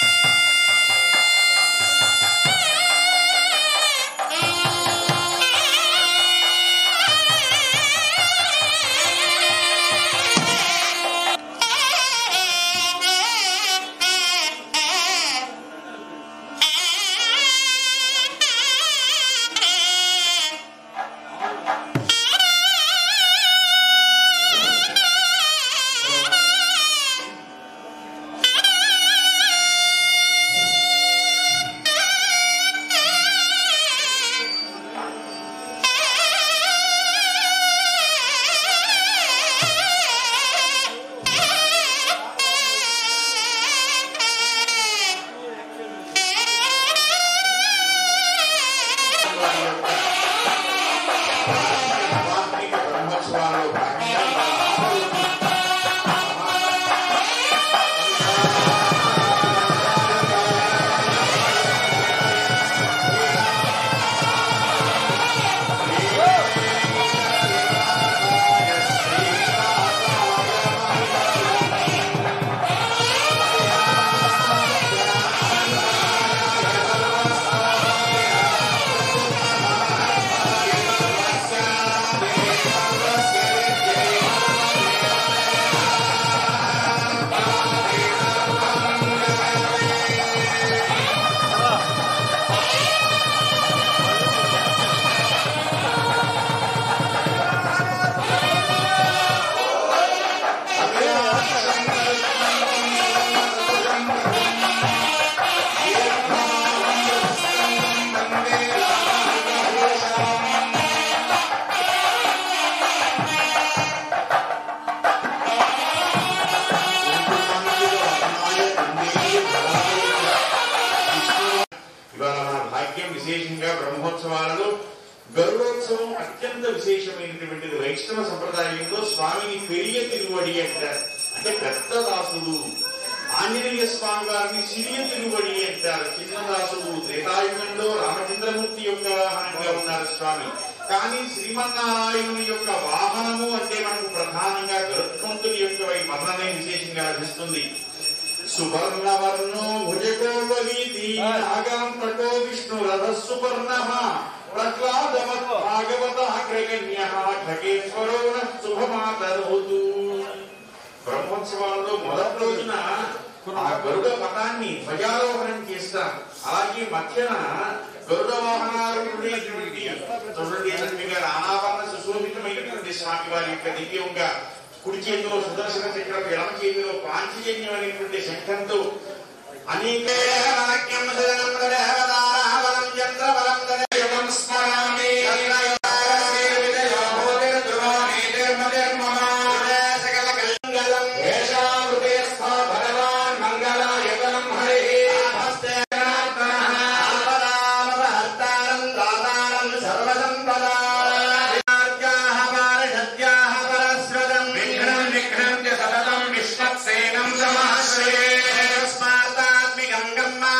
వార్షిక బ్రహ్మోత్సవాల్లో భాగంగా ఇవాళ మన భాగ్యం విశేషంగా బ్రహ్మోత్సవాలలో గరుడోత్సవం అత్యంత విశేషమైనటువంటిది వైష్ణవ సంప్రదాయంలో స్వామిని పెరియ తిరువడి అంటారు అంటే పెద్ద దాసుడు ఆంజనేయ స్వామి వారిని సిరియ తిరువడి అంటారు చిన్న దాసుడు త్రేతాయుగంలో రామచంద్రమూర్తి యొక్క వాహనంగా ఉన్నారు స్వామి కానీ శ్రీమన్నారాయణుని యొక్క వాహనము అంటే మనకు ప్రధానంగా గరుత్మంతుని యొక్క వర్ణనే విశేషంగా లభిస్తుంది సువర్ణవర్ణో భుజగోపవీతి నాగాంతకో విష్ణురథ సుపర్ణ ప్రహ్లాదవత్ భాగవత అగ్రగణ్య ఖగేశ్వరో శుభమాతరోతు బ్రహ్మోత్సవాలలో మొదటి రోజున ఆ గరుడ పటాన్ని ధ్వజారోహణం చేస్తారు అలాగే మధ్యన గరుడ వాహనారూఢుడైనటువంటి చూడండి చక్కగా నానావర్ణ సుశోభితమైనటువంటి స్వామి వారి యొక్క దివ్యంగా కుడి చేతిలో సుదర్శన చక్రం ఎడమ చేతిలో పాంచజన్యం అనేటువంటి శంఖంతో అనేక విఘ్నం విఘ్నం సతతం విశ్వత్సేనం సమాశ్రయే స్మార్తాత్మికం కర్మ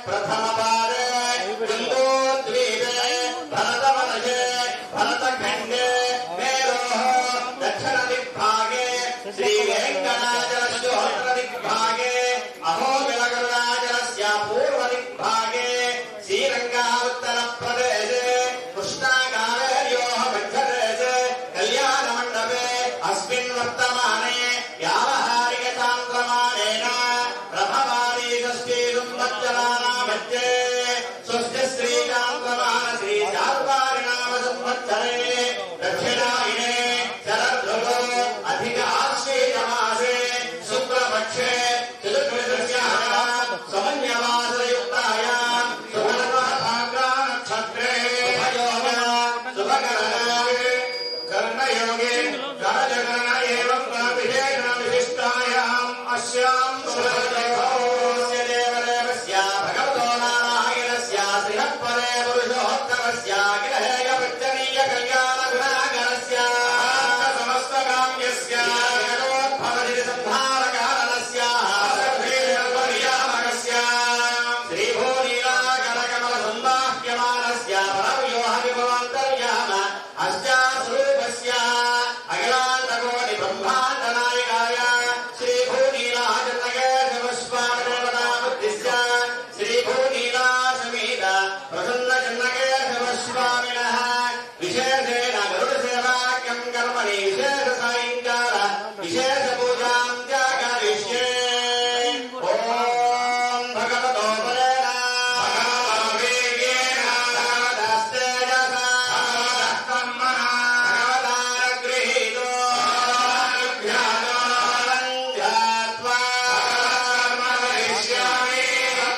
ప్రథమ పాదే జంబోద్వీపే భరతవనజే భరతఖండే మేరోః దక్షిణ దిగ్భాగే శ్రీ వెంకటాచలశ్రోత్ర దిగ్భాగే అహోబిలగరుడాచలస్య పూర్వ దిగ్భాగే శ్రీరంగా ఉత్తర ప్రదేశే కృష్ణాకావేర్యోః మధ్యదేశే కళ్యాణ మండపే అస్మిన్ వర్తమానే యావహారిక చాంద్రమానేన ప్రభవాని షష్ఠీ సంవత్సరాణా మధ్యే స్వస్య శ్రీకాంద్రమాన శ్రీ చార్వారినామ సంవత్సరే దక్షిణాయనే శరదృగో అధిక ఆశ్వేయమాసే శుక్లపక్షే చతుర్దశ్యాయాం సమన్యవాసయుక్తాయాం సువర్ణభాగ్రా నక్షత్రే శుభయోగ శుభకరణాయ కర్ణయోగే గణజగణ ఏవం విశేష విశిష్టాయాం అస్యాం శుభయోగస్య దేవదేవస్య భగవతో నారాయణస్య శ్రీహత్పరే పురుషోత్తమస్య గిరహేయ పచ్చనీయ కళ్యాణ గుణాకరస్య సమస్తకామ్యస్య జగదోద్భవతి సంహారకారణస్య సర్వేర్వర్యామకస్య శ్రీభూనీలాకరకమల సందాహ్యమానస్య పరవ్యోహ విభవాంతర్యామ అస్యాస్రూపస్య అఖిలాంతకోటి బ్రహ్మాండ నాయకాయ శ్రీభూనీలాచన్నకేశవస్వామిదేవతాముద్దిశ్య శ్రీభూనీలా సమేత ప్రసన్న చన్నకేశవస్వామినః విశేషేణ గరుడ సేవాక్యం కర్మణి విశేష సాయంకాల విశేష పూజాం జాగరిష్యే ఓం భగవతో పరేణ భగవతో వేగేన భగవతస్తేజసా భగవతస్తమ్మనా భగవతానుగృహీతో జ్ఞానానం ధ్యాత్వా కర్మకరిష్యామి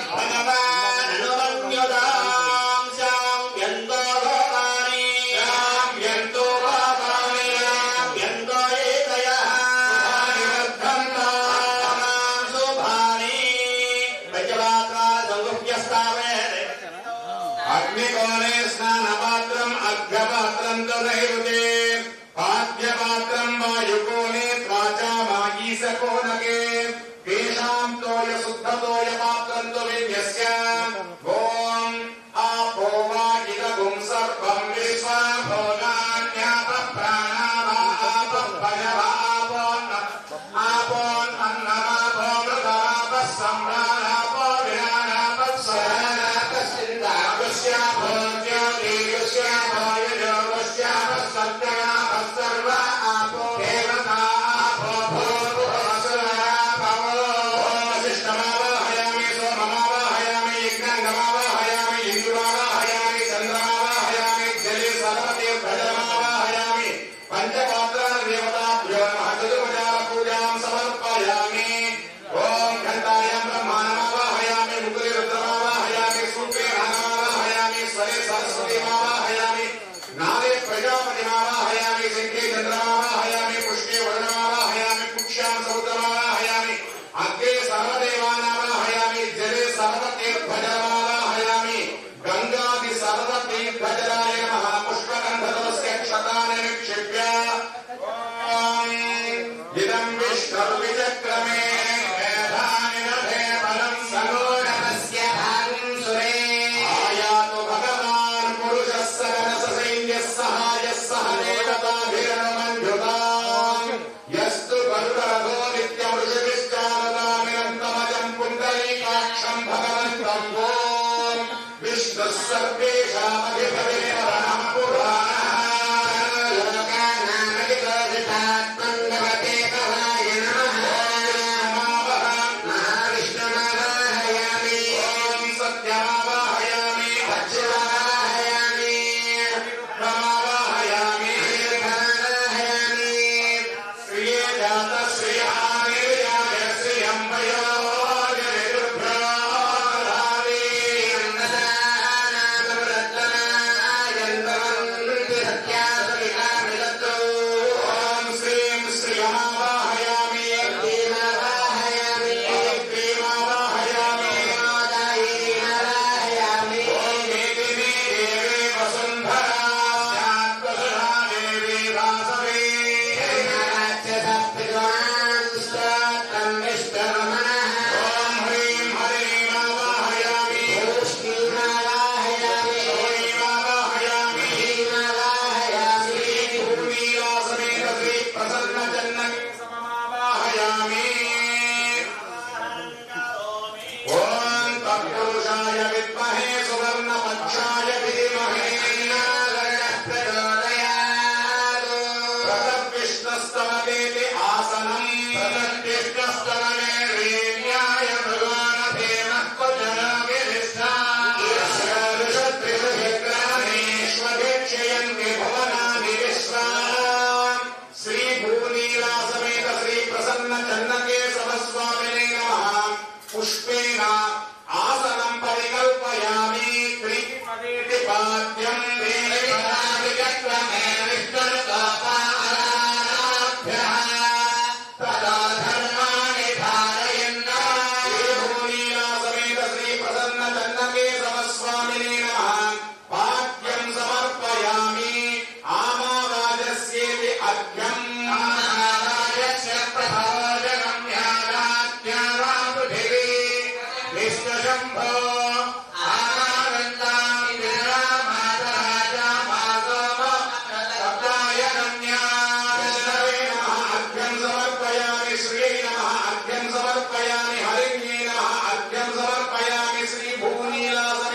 భగవాననుమన్యుతాం శామ్యంతో భవాని శామ్యంతో భవాని శామ్యంతో ఏతయః శుభానివర్ధంతాం శుభాని పంచమాత్రా సంగుహ్యస్థావేరే అగ్నికోణే స్నానపాత్రం అర్ఘపాత్రం తదైరుతే పాద్యపాత్రం వాయుకోణే త్వాచా వాగీసకోనకే తేషాం తోయ శుద్ధతోయ పాత్రం తు విన్యస్య ఓం ఆపో వాగిదగుం సర్వం విశ్వా భోగాన్యాప ప్రాణావా ఆప భయవా ఆపోన్న ఆపోన్ అన్నమాపో మృతాప సమ్రాణాపో విరాణాప సరాణాప సిందాపస్య భోజ్యోతిగస్య భోయజోగస్యాప సత్యయాప సర్వ ఆపో దేవతా ఆపో భూర్భువస్సురాపో వశిష్ఠమావాహయామి సోమమావాహయామి యజ్ఞంగమావాహయామి ఇంద్రుమావాహయామి చంద్రమావాహయామి జలి సర్వతే భజమావాహయామి పంచపాత్రాన్ని దేవతాభ్యో నమః చతుర్భుజాల పూజాం సమర్పయామి ఓం ఘంటాయాం బ్రహ్మాణమావాహయామి ముకులి రుద్రమావాహయామి సూత్రే నాగమావాహయామి స్వరే సరస్వతిమావాహయామి నాదే ప్రజాపతిమావాహయామి శంఖే చంద్రమావాహయామి పుష్పే వరుణమావాహయామి కుక్ష్యాం సముద్రమావాహయామి అగ్రే సర్వదేవానావాహయామి జలే సర్వతీర్థజలమావాహయామి గంగాది సర్వతీర్థజలాయ నమః పుష్పగంధదవస్య క్షతాని నిక్షిప్య ఓం ఇదం విష్ణుర్విచక్రమే వేదాని రథే బలం సగోడమస్య భాగం సురే ఆయాతు భగవాన్ పురుషः సగన సైన్యः సహాయः సహ దేవతాభిరమన్యుతాం యస్తు గరుడరథో నిత్యమృషభిశ్చారదామిరంతమజం పుండరీకాక్షం భగవంతం ఓం విష్ణుः సర్వేషామధిపదే పరమః పురాణः లోకానామధిపదితాత్మంగవతే కవాయ నమః మహావిష్ణుమావాహయామి ఓం సత్యమావాహయామి అచ్యుతావాహయామి బ్రహ్మావాహయామి దీర్ఘమావాహయామి శ్రియే జాత శ్రియామి జాయ శ్రియం వయో జయదుర్భ్రో రావి అన్నదానామృతమా పురుషాయ విద్మహే సువర్ణపక్షాయ ధీమహి ప్రతద్విష్ణస్తవదేతి ఆసనం ప్రతద్విష్ణస్తవదేవ్యాయ భగవానధేమేశ్వరేక్షయంతి భవనాని విశ్వాం శ్రీ భూనీలా సమేత శ్రీ ప్రసన్న చన్నకే సమస్వామినే నమః పుష్పేణ ఆసనం పరికల్పయామి త్రిపదేతి పాద్యం తదా ధర్మాణి ధారయన్న శ్రీ భూనీలా సమేత శ్రీ ప్రసన్న చన్నకే సమస్వామినే నమః పాద్యం సమర్పయామి ఆమారాజస్యేతి అర్ఘ్యం ఆమారాజస్య ప్రభాజనం ధ్యానాత్యారాపృథివీ విశ్వశంభో ఆనందాం విరామాదరాజా మాసోమ సప్తాయ నమ్యా విష్ణవే నమః అర్ఘ్యం సమర్పయామి శ్రీ నమః అర్ఘ్యం సమర్పయామి హరిణ్యే నమః అర్ఘ్యం సమర్పయామి శ్రీ భూనీలాస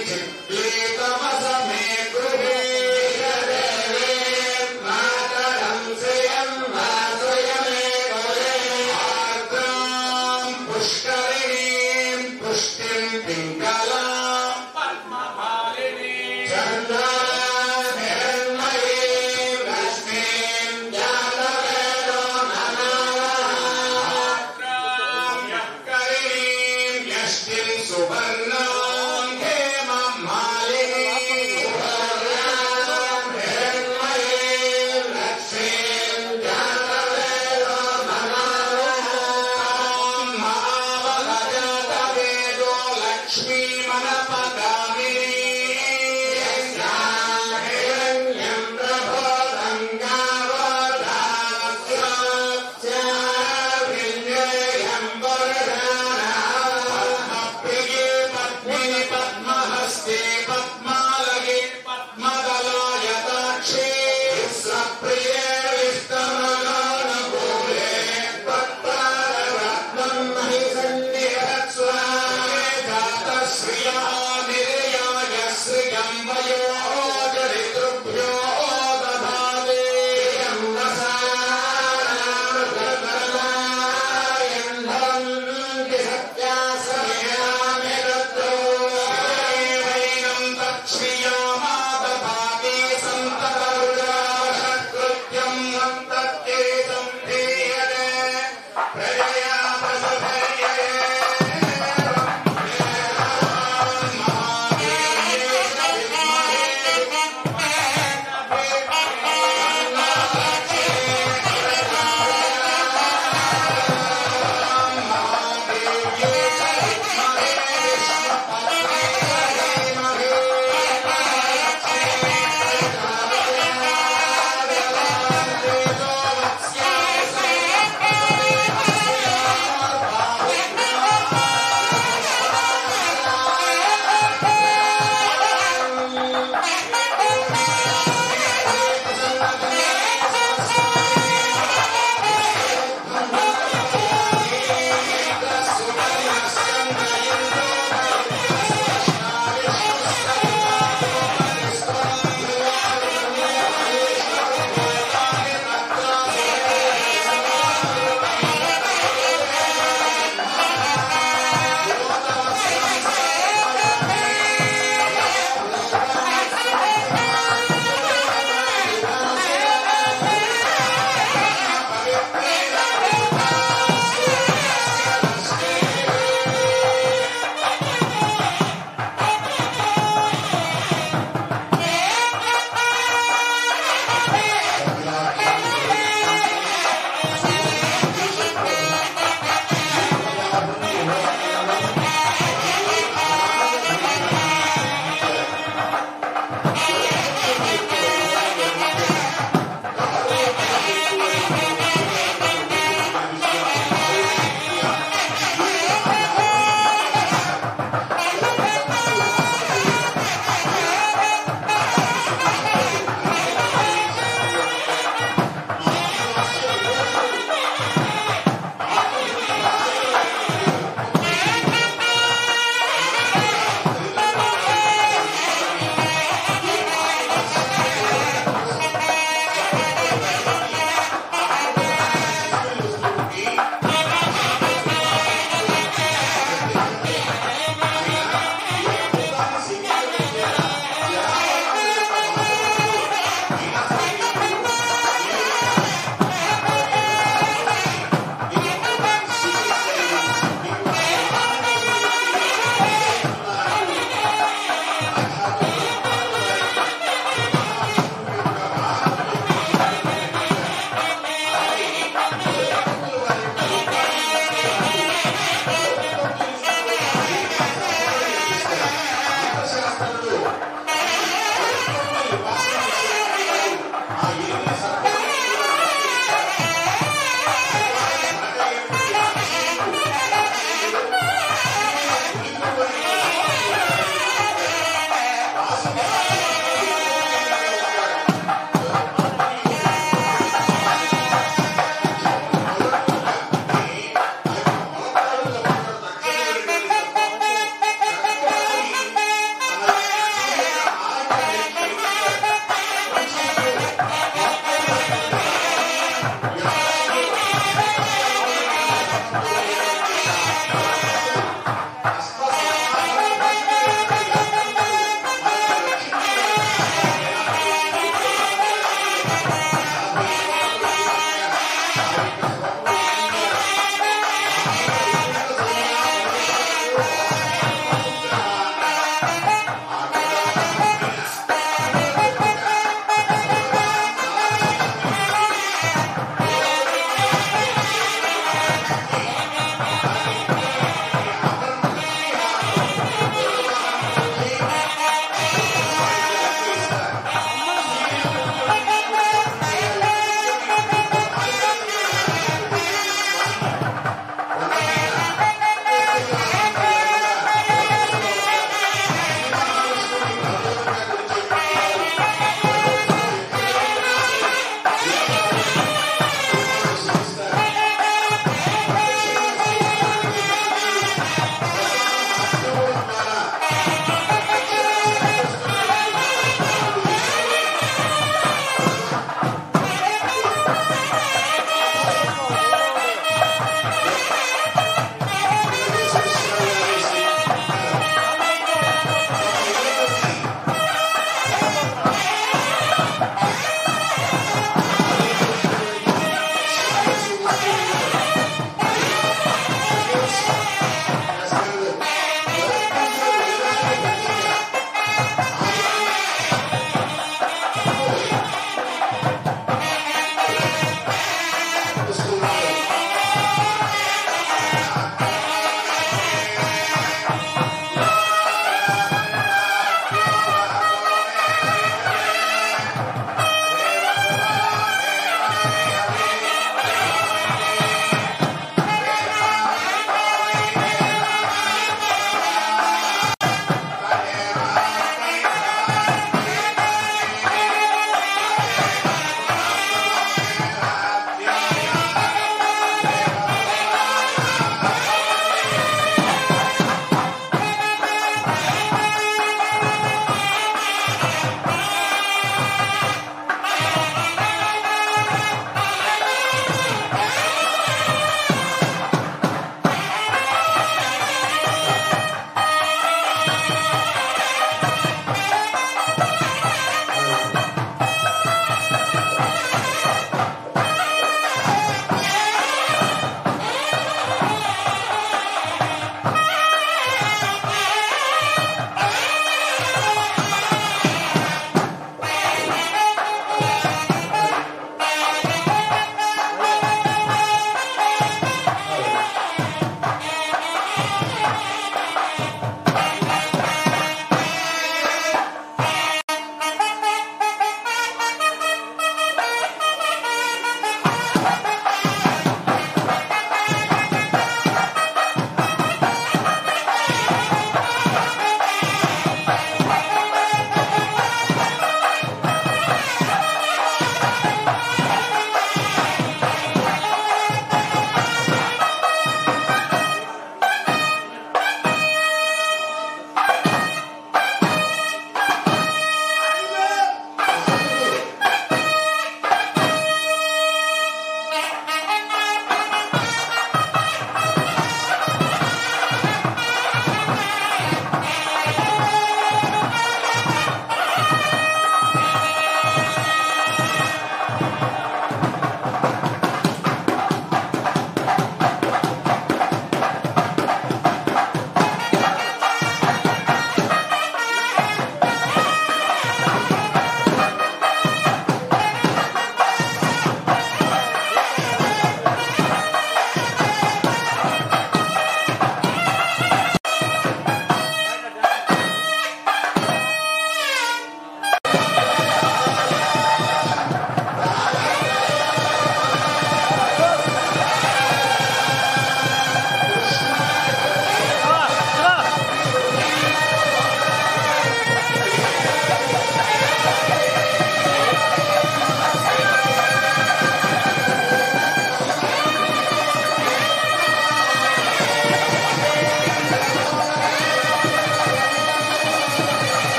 चित्प्रीतमसमे गृहे मातरं श्रियं वासयमेव आर्द्रां पुष्करिणीं पुष्टिं पिङ्गलाम् चन्द्राहिरण्मयीं लक्ष्मीं जातवेदो करीं यष्टिं सुवर्णां हेमं मालिनीं हिरण्मयीं लक्ष्मीं जातवेदो महावगजातवेदो लक्ष्मीमनपगामिनी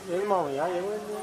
ఏది మామయ్య ఏమైంది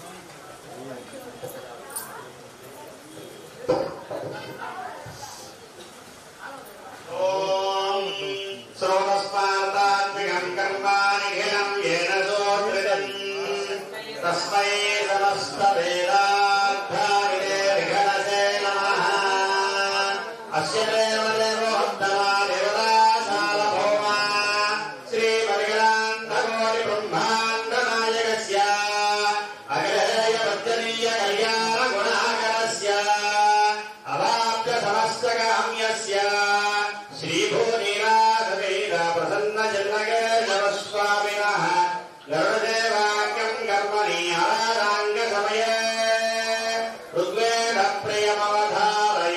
ఓం శ్రోతస్పార్తాత్మికం కర్మాణి ఘనం येन సోత్రితం తస్మై సమస్త వేదార్థానిదే విఘనసే నమః అస్య దేవ దేవోత్తమా దేవతా సార్వభౌమా శ్రీ పరిగణాంతకోటి బ్రహ్మాండ నాయకస్య అగ్రహేయ పద్యనీయ కళ్యాణ గుణాకరస్య అవాప్య సమస్తకామ్యస్య శ్రీభూనీరాధవేద ప్రసన్న జన్మకేశవస్వామినః గరుడదేవాక్యం కర్మణి ఆరాంగ సమయే ఋగ్వేద ప్రియమవధారయ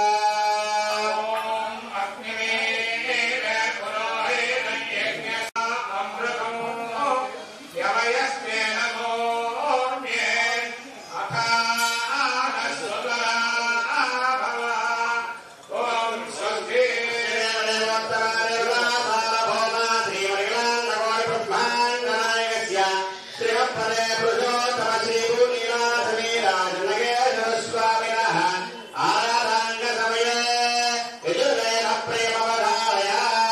ఆరాధంగ సమయే యజుర్వేద ప్రేమవధారయ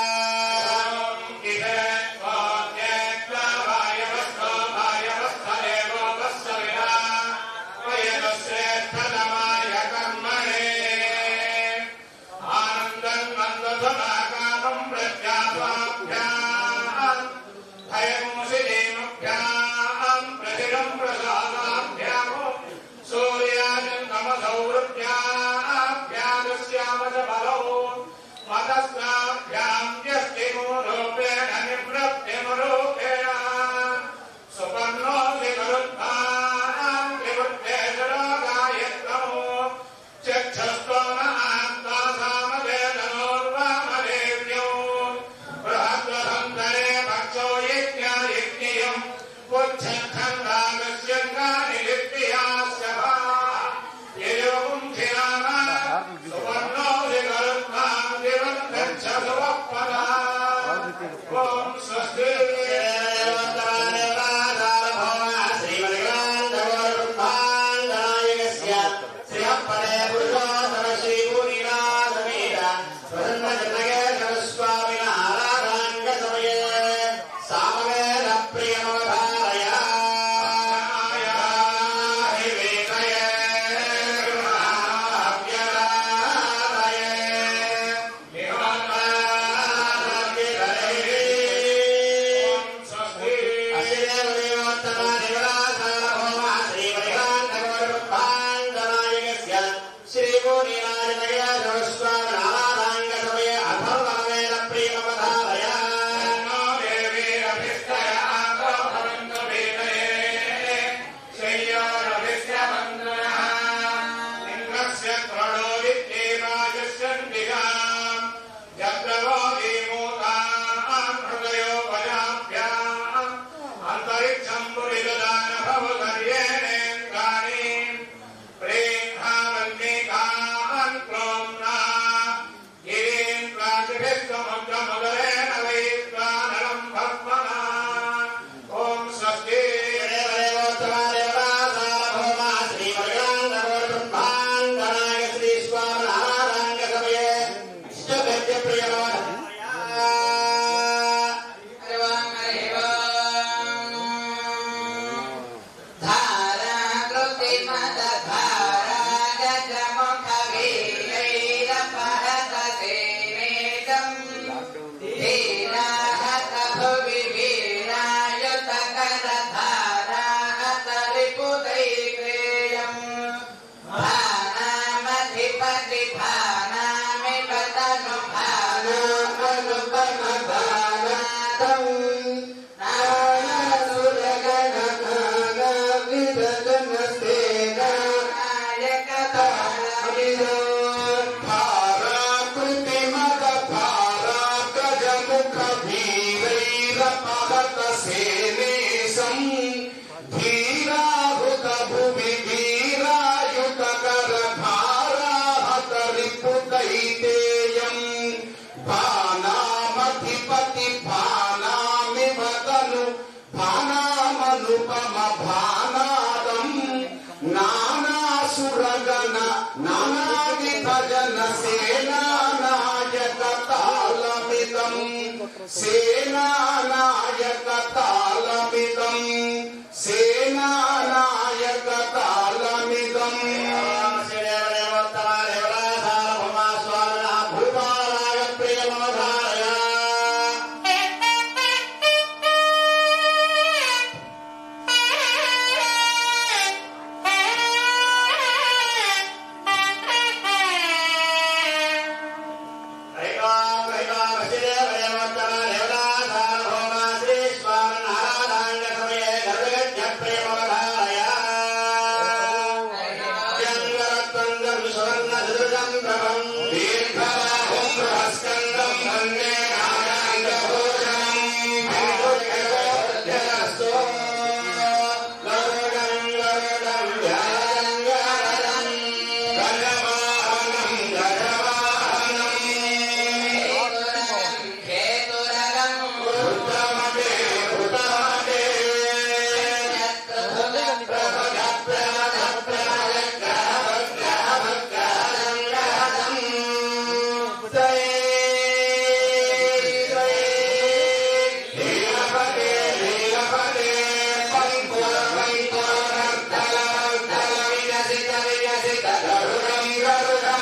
మతస్నాభ్యాం యస్తిమో రూపేణ నివృత్తిమరూపేణ సుపర్ణో వివరుద్ధాం వివృత్తేజరోగాయత్నమో చక్షుస్తోమ ఆత్మా సామవేదనోర్వామదేవ్యో బృహద్వసంతరే పక్షో యజ్ఞ యజ్ఞియం పుచ్చఖండాగస్యంగాని లిప్యాస్య భా యయోగుం ధిరామా సుపర్ణో వివరుద్ధాం వివృత్తచ్చ సువపదా ఓం స్వస్తి ప్రియమవధారయ సేనానాయక తాళమిదం సేనానాయక తాళమిదం దీర్ఘబాహుం బృహస్కందం వందే నారాయణభూషణం జలస్తో గరుడం గరుడం ధ్యానం గరుడం గజవాహనం గజవాహనం ఉత్తమతే ఉత్తమతే నీలపతే నీలపతే పంకుల పంకుల నర్తల నర్తల వికసిత వికసిత గరుడం గరుడం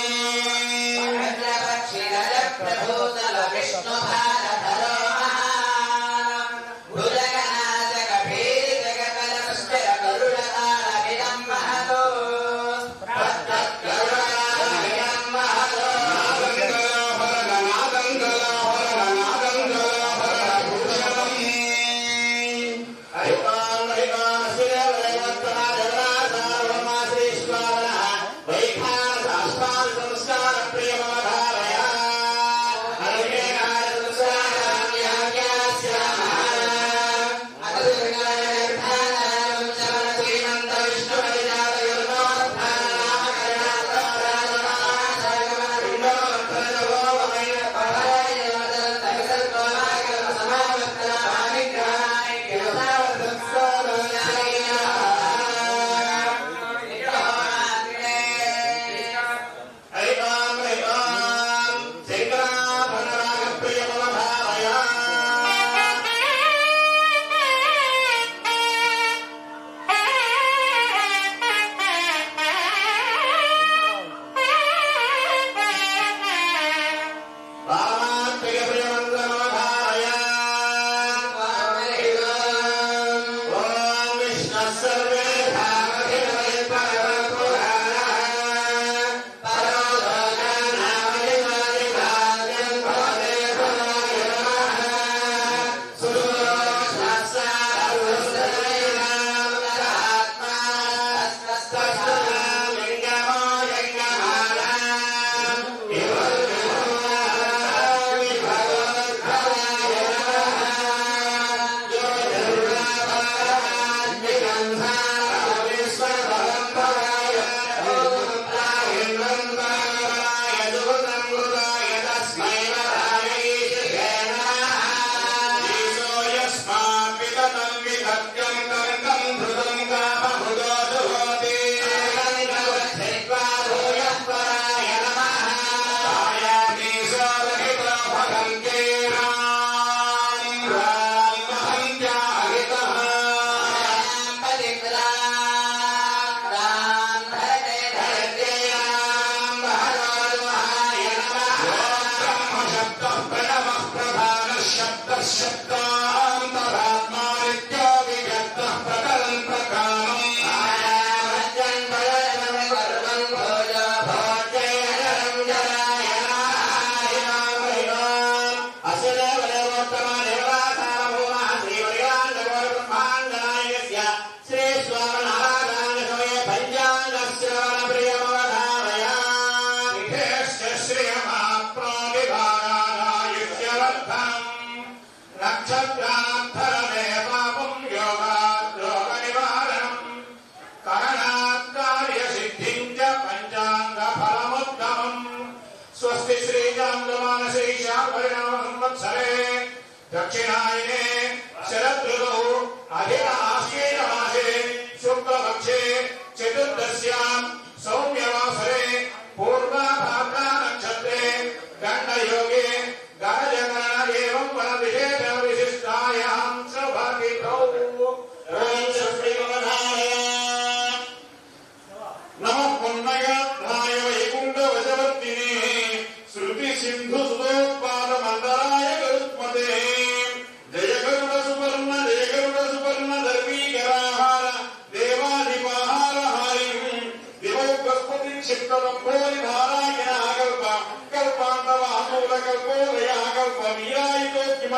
దక్షిణాయనే శరదృగౌ అధిక ఆశ్వేన మాసే శుక్లపక్షే చతుర్దశ్యాం సౌమ్యవాసరే పూర్వాభాద్రా నక్షత్రే గండయోగే గణజగణ ఏవం వరదే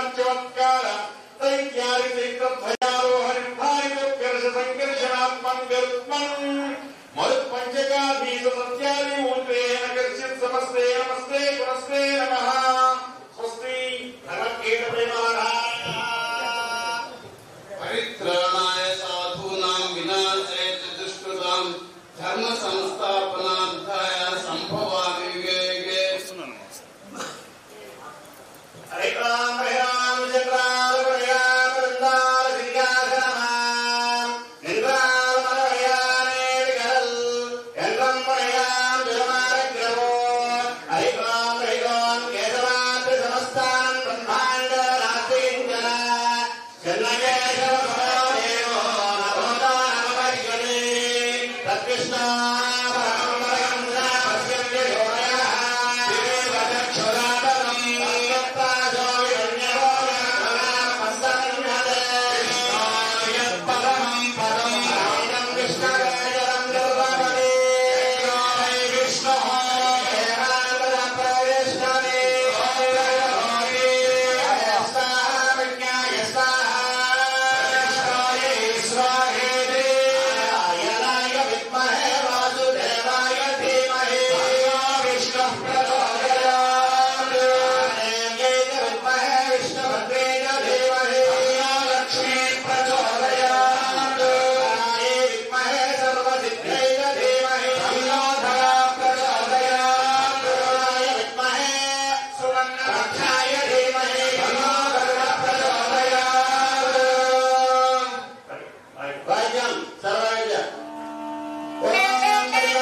మత్స్యవత్కార దైత్యాది చైత్రధ్వజారోహణి భారితోత్కర్ష సంకర్షణాత్మన్ గరుత్మన్ మరుత్ పంచకాధీశ సత్యాది మూర్తేన కశ్చిత్ సమస్తే నమస్తే పురస్తే నమః స్వస్తి భగవద్గీత ప్రేమారా परित्राणाय साधूनां विनाशाय च दुष्कृतां धर्म संस्थापनार्थाय सम्भवामि युगे युगे హరే రామ హరే రామ చక్రాల ప్రయాణ బృందాల శ్రీకాశనమాం నింద్రాల మరయానే విగల్ ఎంద్రం ప్రయాణ దురమారగ్రవో హరి రామ హరి రామ కేశవాద్రి సమస్తానం బ్రహ్మాండ రాత్రింజన చెన్నకేశవ దేవో నమోదా నమపరిగణే తత్కృష్ణ పరమహంస పశ్యంతి విద్మహే వాసుదేవాయ ధీమహి విష్ణు ప్రచోదయాత్ విద్మహే విష్ణుభద్రేణ ధీమహి లక్ష్మీ ప్రచోదయాత్ విద్మహే సర్వసిద్ధైన ధీమహి ధరా ప్రచోదయాత్ విద్మహే సువర్ణరక్షాయ ధీమహి ధర్మగరుడ ప్రచోదయాత్ వైద్యం సర్వైద్య ఓం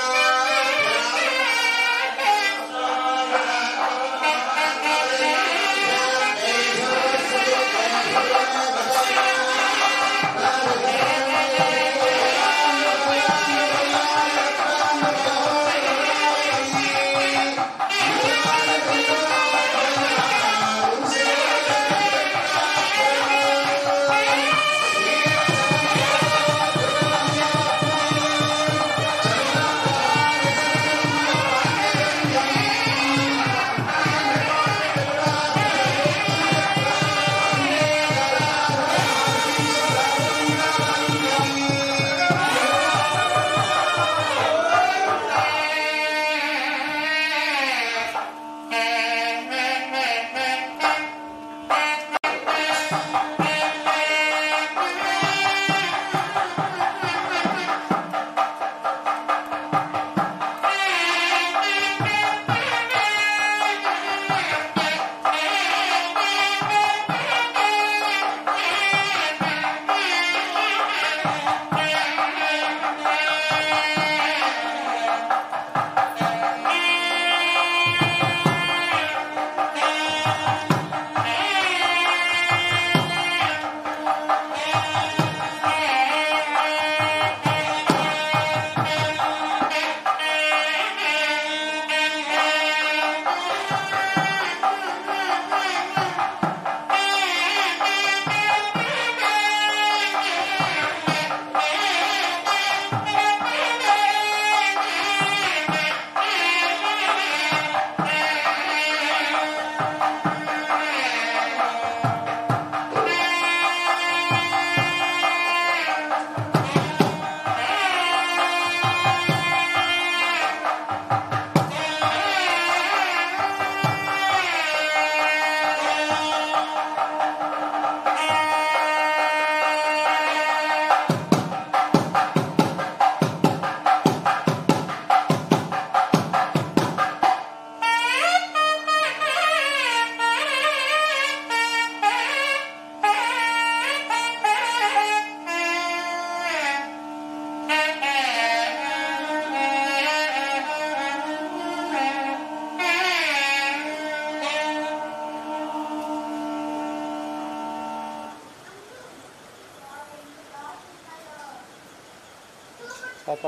పాప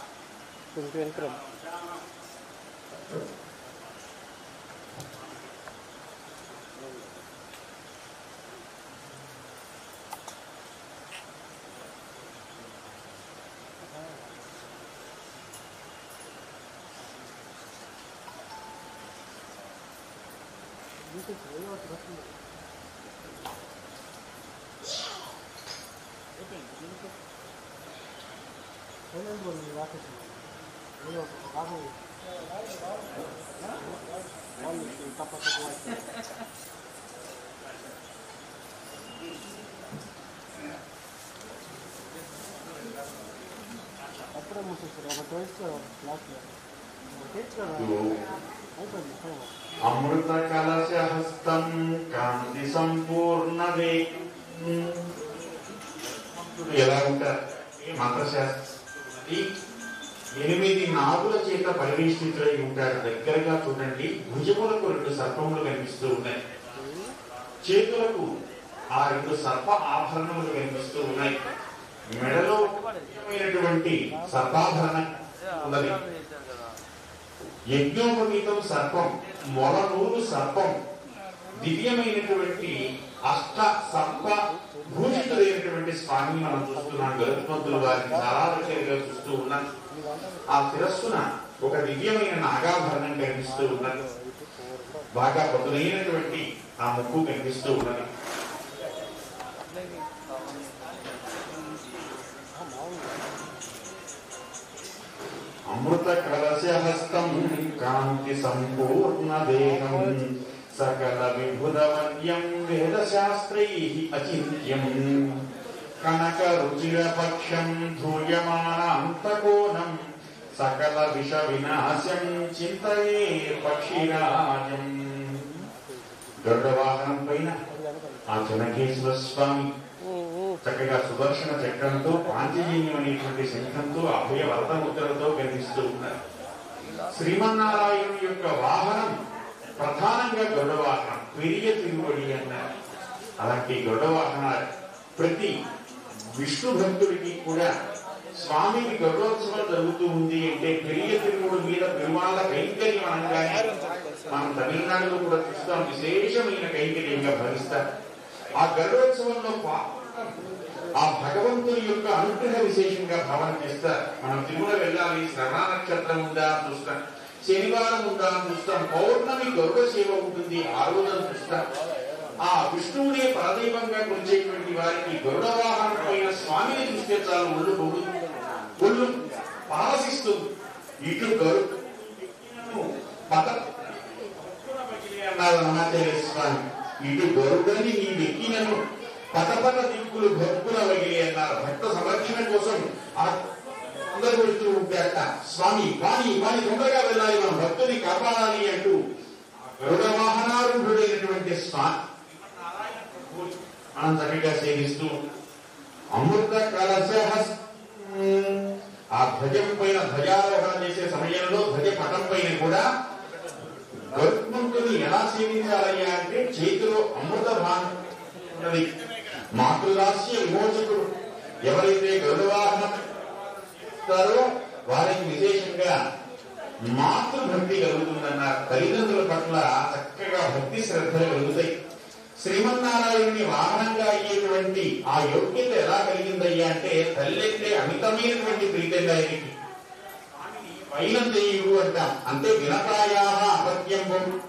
కొంచెం వెనకరం అప్పుడే మూసేస్తారు ఒక టోయిస్ క్లాస్లో అయిపోయింది అమృత కలశహస్తం కాంతి సంపూర్ణదే ఎలా ఉంటారు ఈ మంత్రశాస్త్రి ఎనిమిది నాగుల చేత పరివేష్టితులై ఉంటారు దగ్గరగా చూడండి భుజములకు రెండు సర్పములు కనిపిస్తూ ఉన్నాయి చేతులకు ఆ రెండు సర్ప ఆభరణములు కనిపిస్తూ ఉన్నాయి మెడలో ముఖ్యమైనటువంటి సర్పాభరణ ఉన్నది యజ్ఞోపవీతం సర్పం మొలనూరు సర్పం దివ్యమైనటువంటి అష్ట సర్ప భూషితులైనటువంటి స్వామిని మనం చూస్తున్నాం గరుత్మంతులు వారిని చాలా దగ్గరగా చూస్తూ ఉన్నాం ఆ శిరస్సున ఒక దివ్యమైన నాగాభరణం కనిపిస్తూ ఉన్నది బాగా పదునైనటువంటి ఆ ముక్కు కనిపిస్తూ ఉన్నది అమృత కలశహస్తం కాంతి సంపూర్ణ దేహం సకల విభుదవర్యం వేదశాస్త్రై అచింత్యం కనక రుచిర పక్షం ధూయమానాంతకోణం సకల విష వినాశం చింతయే పక్షిరాజం గరుడ వాహనం పైన ఆ చెనకేశ్వర స్వామి చక్కగా సుదర్శన చక్రంతో పాంచజన్యం అనేటువంటి శంఖంతో అభయ వరద ముద్రలతో కనిపిస్తూ ఉన్నారు శ్రీమన్నారాయణుని యొక్క వాహనం ప్రధానంగా గరుడ వాహనం పెరియ తిరువడి అన్నారు అలాంటి గరుడ వాహనాలు ప్రతి విష్ణు భక్తుడికి కూడా స్వామికి గరుడోత్సవం జరుగుతూ ఉంది అంటే పెరియ తిరువుడు మీద పెరుమాళ్ళ కైంకర్యం అనగానే మనం తమిళనాడులో కూడా చూస్తాం విశేషమైన కైంకర్యంగా భావిస్తారు ఆ గరుడోత్సవంలో పాల్గొనడం ఆ భగవంతుని యొక్క అనుగ్రహ విశేషంగా భావన చేస్తారు మనం తిరుమల వెళ్ళాలి శ్రవణ నక్షత్రం ఉందా అని చూస్తాం శనివారం ఉందా అని చూస్తాం పౌర్ణమి గరుడ సేవ ఉంటుంది ఆ రోజున చూస్తాం ఆ విష్ణువునే పరదైవంగా కొలిచేటువంటి వారికి గరుడ వాహనం పైన స్వామిని చూస్తే చాలు ఒళ్ళు పొడు ఒళ్ళు పారసిస్తుంది ఇటు గరు పద అన్నారు అరుణాచల స్వామి ఇటు గరుడని నీ వెక్కినను పటపట దిక్కులు భక్తుల వగిలి అన్నారు భక్త సంరక్షణ కోసం ఆ అందరూ వెళ్తూ ఉంటారట స్వామి వాణి వాణి తొందరగా వెళ్ళాలి మనం భక్తుని కాపాడాలి అంటూ గరుడ వాహనారూఢుడైనటువంటి స్వామి మనం చక్కగా సేవిస్తూ అమృత కలశహస్ ఆ ధ్వజం పైన ధ్వజారోహణ చేసే సమయంలో ధ్వజ పటం పైన కూడా గరుత్మంతుని ఎలా సేవించాలయ్యా అంటే చేతిలో అమృత భాగం ఉన్నది మాతృదాస్య విమోచకుడు ఎవరైతే గరుడవాహనం చేస్తారో వారికి విశేషంగా మాతృభక్తి కలుగుతుందన్నారు తల్లిదండ్రుల పట్ల చక్కగా భక్తి శ్రద్ధలు కలుగుతాయి శ్రీమన్నారాయణుని వాహనంగా అయ్యేటువంటి ఆ యోగ్యత ఎలా కలిగిందయ్యా అంటే తల్లి అంటే అమితమైనటువంటి ప్రీతంగా ఆయనకి వైనంతేయుడు అంటాం అంటే వినతాయా అపత్యం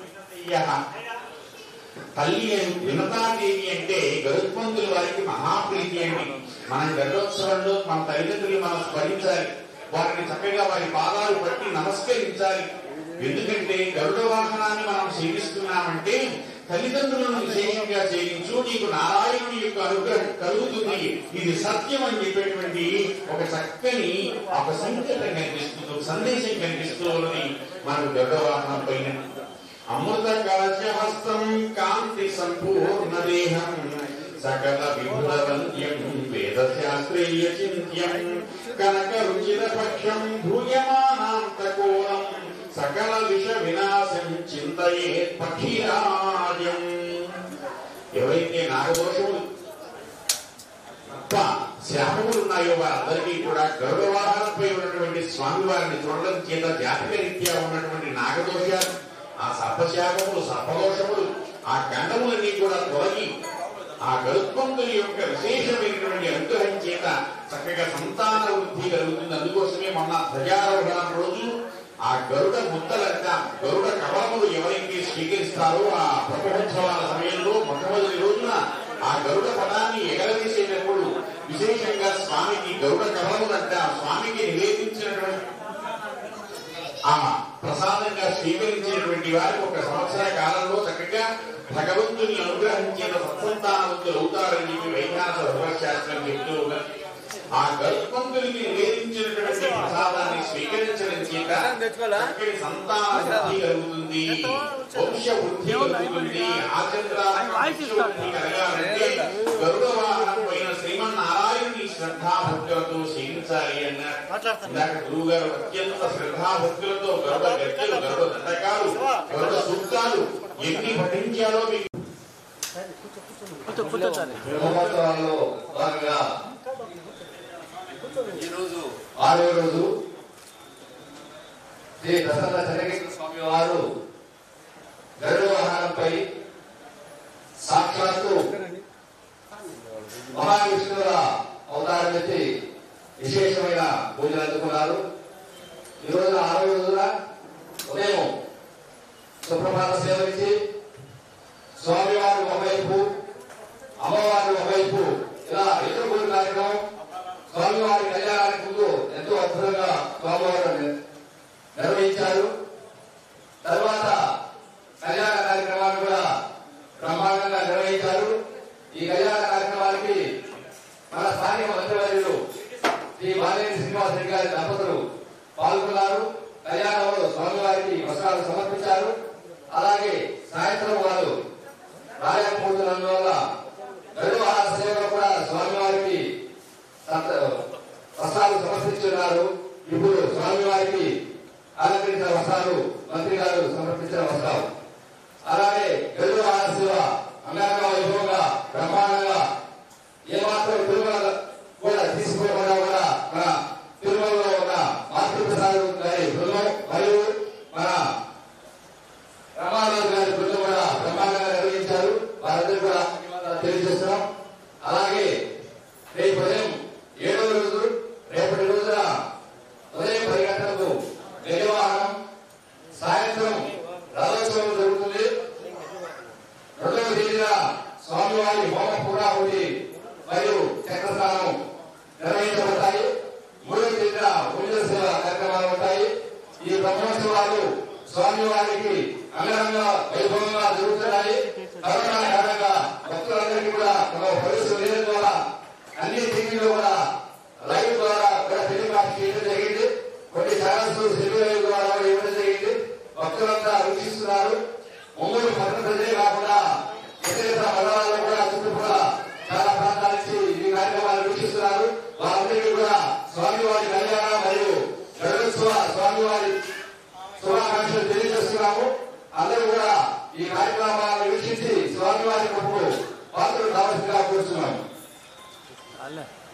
తల్లి అని వినతాదేవి అంటే గరుత్మంతుల వారికి మహాప్రీతి అండి మనం గరుడోత్సవంలో మన తల్లిదండ్రులు మనం స్మరించాలి వారిని చక్కగా వారి పాదాలు పట్టి నమస్కరించాలి ఎందుకంటే గరుడ వాహనాన్ని మనం సేవిస్తున్నామంటే తల్లిదండ్రులను విశేషంగా సేవించు నీకు నారాయణుని యొక్క అనుగ్రహం కలుగుతుంది ఇది సత్యం అని చెప్పేటువంటి ఒక చక్కని ఒక సంకేతం కనిపిస్తుంది ఒక సందేశం కనిపిస్తూ ఉన్నది మనకు గరుడ వాహనం పైన అమృత కలశహస్తం కాంతి సంపూర్ణ దేహం సకల విభురవంత్యం వేద శాస్త్రీయ చింత్యం కనక రుచిర పక్షం భూయమానాంతకోణం సకల విష వినాశం చింతయే పక్షిరాజం ఎవరైతే నాగదోషములు తప్ప శాపములు ఉన్నాయో వారందరికీ కూడా గరుడవాహనంపై ఉన్నటువంటి స్వామి వారిని చూడడం చేత జాతక రీత్యా ఉన్నటువంటి నాగదోషాలు ఆ సర్పశాపములు సర్పదోషములు ఆ గండములన్నీ కూడా తొలగి ఆ గరుత్మంతుని యొక్క విశేషమైనటువంటి అనుగ్రహం చేత చక్కగా సంతాన వృద్ధి కలుగుతుంది అందుకోసమే మొన్న ధ్వజారోహణ రోజు ఆ గరుడ ముద్దలంట గరుడ కవలములు ఎవరైతే స్వీకరిస్తారో ఆ బ్రహ్మోత్సవాల సమయంలో మొట్టమొదటి రోజున ఆ గరుడ పదాన్ని ఎగరవేసేటప్పుడు విశేషంగా గరుడ కమలములంటే ఆ స్వామికి నివేదించినటువంటి ఆ ప్రసాదంగా స్వీకరించినటువంటి వారికి ఒక సంవత్సర కాలంలో చక్కగా భగవంతుని అనుగ్రహించిన సత్సంతానవంతులు అవుతారని చెప్పి వైజ్ఞానిక ధర్మశాస్త్రం చెప్తూ ఉన్నది. ఆ గరుత్మంతునికి నివేదించినటువంటి ప్రసాదాన్ని స్వీకరించడం చేత చక్కటి సంతాన వృద్ధి కలుగుతుంది వంశ వృద్ధి కలుగుతుంది ఆచంద్ర వృద్ధి కలగాలంటే గరుడ వాహనం పైన శ్రీమన్నారాయణుని శ్రద్ధాభక్తులతో సేవించాలి అన్నారు ఇందాక గురువు గారు అత్యంత శ్రద్ధాభక్తులతో గరుడ గద్దెలు గరుడ దండకాలు గరుడ సూక్తాలు ఎన్ని పఠించాలో మీకు కూర్చో కూర్చో చాలు బ్రహ్మోత్సవాల్లో భాగంగా ఈరోజు ఆరో రోజు శ్రీ ప్రసన్న చంద్రకేశ్వర స్వామి వారు గరుడ వాహనంపై సాక్షాత్తు మహావిష్ణువుల అవతారం ఎత్తి విశేషమైన పూజలు అందుకున్నారు ఈ రోజు ఆరో రోజున ఉదయం సుప్రభాత సేవ ఇచ్చి స్వామివారు ఒకవైపు అమ్మవారు ఒకవైపు ఇలా ఎదుర్కొనే కార్యక్రమం స్వామివారి కళ్యాణానికి ముందు ఎంతో అద్భుతంగా స్వామివారు ని- నిర్వహించారు తర్వాత కళ్యాణ కార్యక్రమాన్ని కూడా బ్రహ్మాండంగా నిర్వహించారు ఈ కళ్యాణ కార్యక్రమానికి మన స్థానిక మంత్రివర్యులు శ్రీ బాలేని శ్రీనివాస్ రెడ్డి గారి దంపతులు పాల్గొన్నారు కళ్యాణంలో స్వామివారికి వస్త్రాలు సమర్పించారు అలాగే సాయంత్రం వారు రాలేకపోతున్నందువల్ల గరుడ ఆహార సేవలో కూడా స్వామివారికి సత- వస్త్రాలు సమర్పించున్నారు ఇప్పుడు స్వామివారికి అలంకరించిన వస్త్రాలు మంత్రి గారు సమర్పించిన వస్త్రాలు అలాగే గరుడ ఆహార సేవ అంగరంగ వైభవంగా బ్రహ్మాండంగా ఏమాత్రం తిరుమల కూడా తీసుకోకుండా కూడా మన తిరుమలలో ఉన్న మాతృప్రసాద్ గారి బృందం మరియు మన రమారావు గారి బృందం కూడా బ్రహ్మాండంగా నిర్వహించారు వారందరూ కూడా ధన్యవాదాలు తెలియజేస్తున్నాం అలాగే రేపు ఉదయం ఏడవ రోజు రేపటి రోజున ఉదయం పది గంటలకు నిర్వాహనం సాయంత్రం రథోత్సవం జరుగుతుంది రెండవ తేదీన స్వామివారి హోమ పూర్ణాహుతి మరియు చక్రస్నానం నిర్వహించబడతాయి మూడవ తేదీన పూజల సేవ కార్యక్రమాలు ఉంటాయి ఈ బ్రహ్మోత్సవాలు స్వామివారికి అంగరంగ వైభవంగా జరుగుతున్నాయి కరోనా కారణంగా భక్తులందరికీ కూడా తమ పరిస్థితులు లేని ద్వారా అన్ని టీవీలో కూడా లైవ్ ద్వారా కూడా టెలికాస్ట్ చేయడం జరిగింది కొన్ని ఛానల్స్ సెల్యూ లైవ్ ద్వారా కూడా ఇవ్వడం జరిగింది భక్తులంతా వీక్షిస్తున్నారు ఒంగోలు పట్టణ ప్రజలే కాకుండా ఇతర మండలాల్లో కూడా చుట్టుపక్కల చాలా ప్రాంతాల నుంచి ఈ కార్యక్రమాలు వీక్షిస్తున్నారు వారందరికీ కూడా స్వామివారి కళ్యాణ మరియు గరుడోత్సవ స్వామివారి శుభాకాంక్షలు తెలియజేస్తున్నాము అందరూ కూడా ఈ కార్యక్రమాలను వీక్షించి స్వామివారి కృపకు పాత్రలు కావాల్సిందిగా కోరుతున్నాము అల్లే